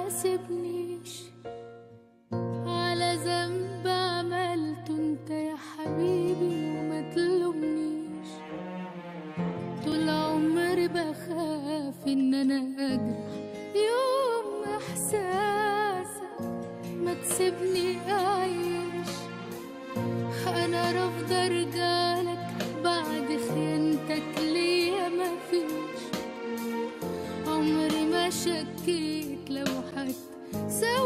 تحاسبنيش على ذنب عملته انت يا حبيبي وما تلومنيش طول عمري بخاف ان انا اجرح يوم احساسك ما تسيبني اعيش انا رافضه ارجعلك بعد خيانتك ليا مفيش عمري ما شكيت لو حد سوى